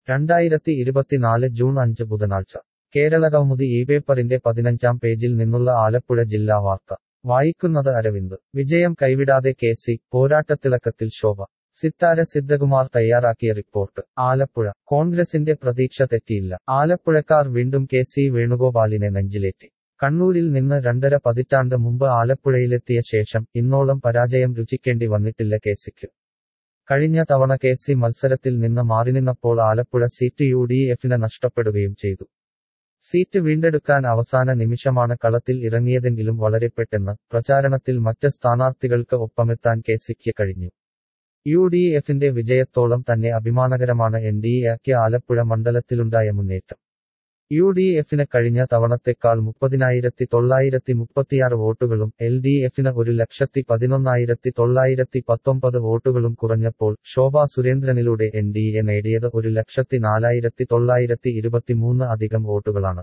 രണ്ടായിരത്തി ഇരുപത്തിനാല് ജൂൺ അഞ്ച് ബുധനാഴ്ച കേരളകൗമുദി ഈ പേപ്പറിന്റെ പതിനഞ്ചാം പേജിൽ നിന്നുള്ള ആലപ്പുഴ ജില്ലാ വാർത്ത വായിക്കുന്നത് അരവിന്ദ് വിജയം കൈവിടാതെ കെ സി പോരാട്ടത്തിളക്കത്തിൽ ശോഭ സിത്താര സിദ്ധകുമാർ തയ്യാറാക്കിയ റിപ്പോർട്ട് ആലപ്പുഴ കോൺഗ്രസിന്റെ പ്രതീക്ഷ തെറ്റിയില്ല ആലപ്പുഴക്കാർ വീണ്ടും കെ സി വേണുഗോപാലിനെ നെഞ്ചിലേറ്റി കണ്ണൂരിൽ നിന്ന് രണ്ടര പതിറ്റാണ്ട് മുമ്പ് ആലപ്പുഴയിലെത്തിയ ശേഷം ഇന്നോളം പരാജയം രുചിക്കേണ്ടി വന്നിട്ടില്ല കെ സിക്ക് കഴിഞ്ഞ തവണ കെ സി മത്സരത്തിൽ നിന്ന് മാറിനിന്നപ്പോൾ ആലപ്പുഴ സീറ്റ് യു ഡി എഫിന് നഷ്ടപ്പെടുകയും ചെയ്തു സീറ്റ് വീണ്ടെടുക്കാൻ അവസാന നിമിഷമാണ് കളത്തിൽ ഇറങ്ങിയതെങ്കിലും വളരെ പെട്ടെന്ന് പ്രചാരണത്തിൽ മറ്റ് സ്ഥാനാർത്ഥികൾക്ക് ഒപ്പമെത്താൻ കെ സിക്ക് കഴിഞ്ഞു യു ഡി എഫിന്റെ വിജയത്തോളം തന്നെ അഭിമാനകരമാണ് എൻ ഡി എക്ക് ആലപ്പുഴ മണ്ഡലത്തിലുണ്ടായ മുന്നേറ്റം യു ഡി എഫിന് കഴിഞ്ഞ തവണത്തെക്കാൾ മുപ്പതിനായിരത്തി തൊള്ളായിരത്തി മുപ്പത്തിയാറ് വോട്ടുകളും എൽ ഡി എഫിന് ഒരു ലക്ഷത്തി പതിനൊന്നായിരത്തി തൊള്ളായിരത്തി പത്തൊമ്പത് വോട്ടുകളും കുറഞ്ഞപ്പോൾ ശോഭാ സുരേന്ദ്രനിലൂടെ എൻ ഡി എ നേടിയത് ഒരു ലക്ഷത്തി നാലായിരത്തി തൊള്ളായിരത്തി ഇരുപത്തിമൂന്ന് അധികം വോട്ടുകളാണ്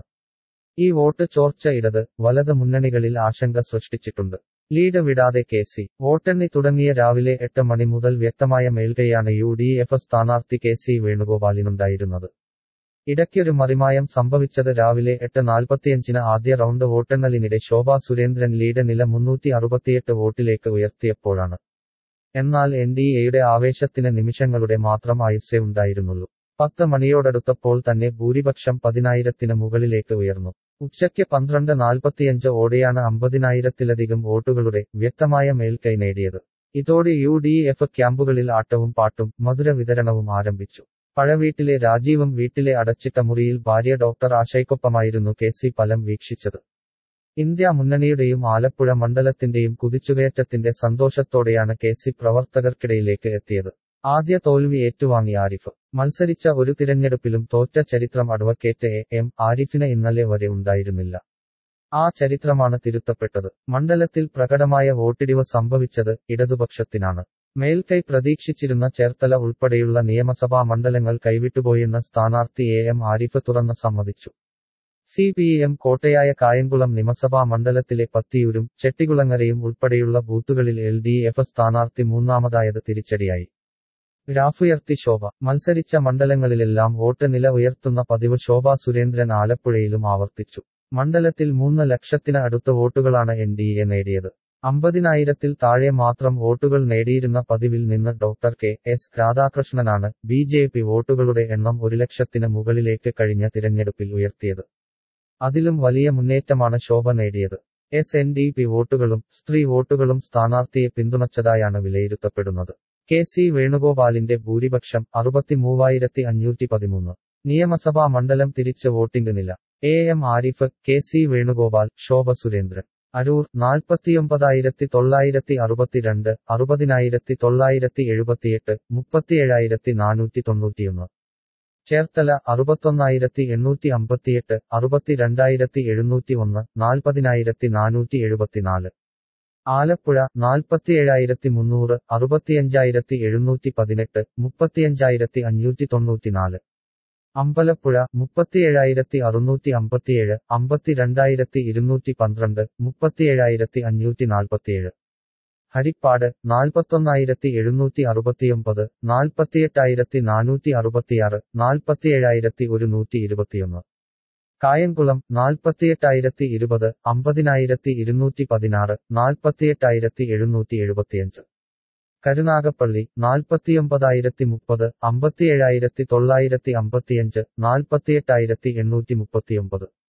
ഈ വോട്ട് ചോർച്ച ഇടത് വലത് മുന്നണികളിൽ ആശങ്ക സൃഷ്ടിച്ചിട്ടുണ്ട് ലീഡ് വിടാതെ കെ സി വോട്ടെണ്ണി തുടങ്ങിയ രാവിലെ എട്ട് മണി മുതൽ വ്യക്തമായ മേൽക്കൈയാണ് യു ഡി എഫ് സ്ഥാനാർത്ഥി കെ സി വേണുഗോപാലിനുണ്ടായിരുന്നത് ഇടയ്ക്കൊരു മറിമായം സംഭവിച്ചത് രാവിലെ എട്ട് നാൽപ്പത്തിയഞ്ചിന് ആദ്യ റൗണ്ട് വോട്ടെണ്ണലിനിടെ ശോഭാ സുരേന്ദ്രൻ ലീഡ് നില മുന്നൂറ്റി അറുപത്തിയെട്ട് വോട്ടിലേക്ക് ഉയർത്തിയപ്പോഴാണ് എന്നാൽ എൻ ഡി എയുടെ ആവേശത്തിന് നിമിഷങ്ങളുടെ മാത്രം ആയുസ്സേ ഉണ്ടായിരുന്നുള്ളൂ പത്ത് മണിയോടടുത്തപ്പോൾ തന്നെ ഭൂരിപക്ഷം പതിനായിരത്തിന് മുകളിലേക്ക് ഉയർന്നു ഉച്ചയ്ക്ക് പന്ത്രണ്ട് നാൽപ്പത്തിയഞ്ച് ഓടെയാണ് അമ്പതിനായിരത്തിലധികം വോട്ടുകളുടെ വ്യക്തമായ മേൽക്കൈ നേടിയത് ഇതോടെ യു ഡി എഫ് ക്യാമ്പുകളിൽ ആട്ടവും പാട്ടും മധുര വിതരണവും ആരംഭിച്ചു പഴവീട്ടിലെ രാജീവും വീട്ടിലെ അടച്ചിട്ട മുറിയിൽ ഭാര്യ ഡോക്ടർ ആശയ്ക്കൊപ്പമായിരുന്നു കെ സി ഫലം വീക്ഷിച്ചത് ഇന്ത്യ മുന്നണിയുടെയും ആലപ്പുഴ മണ്ഡലത്തിന്റെയും കുതിച്ചുകയറ്റത്തിന്റെ സന്തോഷത്തോടെയാണ് കെ സി പ്രവർത്തകർക്കിടയിലേക്ക് എത്തിയത് ആദ്യ തോൽവി ഏറ്റുവാങ്ങി ആരിഫ് മത്സരിച്ച ഒരു തിരഞ്ഞെടുപ്പിലും തോറ്റ ചരിത്രം അഡ്വക്കേറ്റ് എ എം ആരിഫിന് ഇന്നലെ വരെ ഉണ്ടായിരുന്നില്ല ആ ചരിത്രമാണ് തിരുത്തപ്പെട്ടത് മണ്ഡലത്തിൽ പ്രകടമായ വോട്ടിടിവ് സംഭവിച്ചത് ഇടതുപക്ഷത്തിനാണ് മേൽക്കൈ പ്രതീക്ഷിച്ചിരുന്ന ചേർത്തല ഉൾപ്പെടെയുള്ള നിയമസഭാ മണ്ഡലങ്ങൾ കൈവിട്ടുപോയെന്ന സ്ഥാനാർത്ഥി എ എം ആരിഫ് തുറന്ന് സമ്മതിച്ചു സി പി എം കോട്ടയായ കായംകുളം നിയമസഭാ മണ്ഡലത്തിലെ പത്തിയൂരും ചെട്ടികുളങ്ങരയും ഉൾപ്പെടെയുള്ള ബൂത്തുകളിൽ എൽ ഡി എഫ് സ്ഥാനാർത്ഥി മൂന്നാമതായത് തിരിച്ചടിയായി ഗ്രാഫുയർത്തി ശോഭ മത്സരിച്ച മണ്ഡലങ്ങളിലെല്ലാം വോട്ട് നില ഉയർത്തുന്ന പതിവ് ശോഭ സുരേന്ദ്രൻ ആലപ്പുഴയിലും ആവർത്തിച്ചു മണ്ഡലത്തിൽ മൂന്ന് ലക്ഷത്തിന് അടുത്ത വോട്ടുകളാണ് എൻ ഡി എ നേടിയത് അമ്പതിനായിരത്തിൽ താഴെ മാത്രം വോട്ടുകൾ നേടിയിരുന്ന പതിവിൽ നിന്ന് ഡോക്ടർ കെ എസ് രാധാകൃഷ്ണനാണ് ബി ജെ പി വോട്ടുകളുടെ എണ്ണം ഒരു ലക്ഷത്തിന് മുകളിലേക്ക് കഴിഞ്ഞ തിരഞ്ഞെടുപ്പിൽ ഉയർത്തിയത് അതിലും വലിയ മുന്നേറ്റമാണ് ശോഭ നേടിയത് എസ് എൻ ഡി പി വോട്ടുകളും സ്ത്രീ വോട്ടുകളും സ്ഥാനാർത്ഥിയെ പിന്തുണച്ചതായാണ് വിലയിരുത്തപ്പെടുന്നത് കെ സി വേണുഗോപാലിന്റെ ഭൂരിപക്ഷം അറുപത്തിമൂവായിരത്തി അഞ്ഞൂറ്റി പതിമൂന്ന് നിയമസഭാ മണ്ഡലം തിരിച്ച് വോട്ടിംഗ് നില A M Arif K C Venugopal Shobha Surendran Aroor നാൽപ്പത്തിയൊമ്പതായിരത്തി തൊള്ളായിരത്തി അറുപത്തിരണ്ട് അറുപതിനായിരത്തി തൊള്ളായിരത്തി എഴുപത്തിയെട്ട് മുപ്പത്തിയേഴായിരത്തി നാനൂറ്റി തൊണ്ണൂറ്റിയൊന്ന് ചേർത്തല അറുപത്തൊന്നായിരത്തി എണ്ണൂറ്റി അമ്പത്തിയെട്ട് അറുപത്തിരണ്ടായിരത്തി എഴുന്നൂറ്റി ഒന്ന് നാൽപ്പതിനായിരത്തി നാനൂറ്റി എഴുപത്തിനാല് ആലപ്പുഴ നാൽപ്പത്തിയേഴായിരത്തി മുന്നൂറ് അറുപത്തിയഞ്ചായിരത്തി എഴുന്നൂറ്റി പതിനെട്ട് മുപ്പത്തിയഞ്ചായിരത്തി അഞ്ഞൂറ്റി തൊണ്ണൂറ്റിനാല് അമ്പലപ്പുഴ മുപ്പത്തിയേഴായിരത്തി അറുന്നൂറ്റി അമ്പത്തിയേഴ് അമ്പത്തിരണ്ടായിരത്തി ഇരുന്നൂറ്റി പന്ത്രണ്ട് മുപ്പത്തിയേഴായിരത്തി അഞ്ഞൂറ്റി നാൽപ്പത്തിയേഴ് ഹരിപ്പാട് നാൽപ്പത്തൊന്നായിരത്തി എഴുന്നൂറ്റി അറുപത്തിയൊമ്പത് നാൽപ്പത്തിയെട്ടായിരത്തി നാനൂറ്റി അറുപത്തിയാറ് നാൽപ്പത്തിയേഴായിരത്തി ഒരുന്നൂറ്റി ഇരുപത്തിയൊന്ന് കായംകുളം നാൽപ്പത്തിയെട്ടായിരത്തി ഇരുപത് അമ്പതിനായിരത്തി ഇരുന്നൂറ്റി പതിനാറ് നാൽപ്പത്തിയെട്ടായിരത്തി എഴുന്നൂറ്റി എഴുപത്തിയഞ്ച് കരുനാഗപ്പള്ളി നാൽപ്പത്തിയൊമ്പതായിരത്തി മുപ്പത് അമ്പത്തിയേഴായിരത്തി തൊള്ളായിരത്തി അമ്പത്തിയഞ്ച് നാൽപ്പത്തിയെട്ടായിരത്തി എണ്ണൂറ്റി മുപ്പത്തിയൊമ്പത്